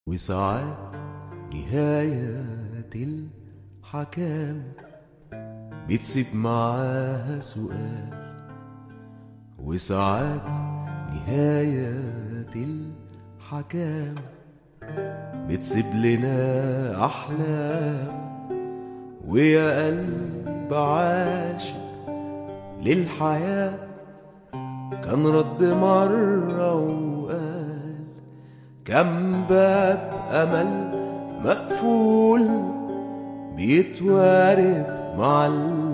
وساعات نهاية الحكام بتسيب معاها سؤال وساعات نهاية الحكام بتسيب لنا أحلام ويا قلب عاشق للحياة كان رد مرة وقال كم باب أمل مقفول بيتوارب مع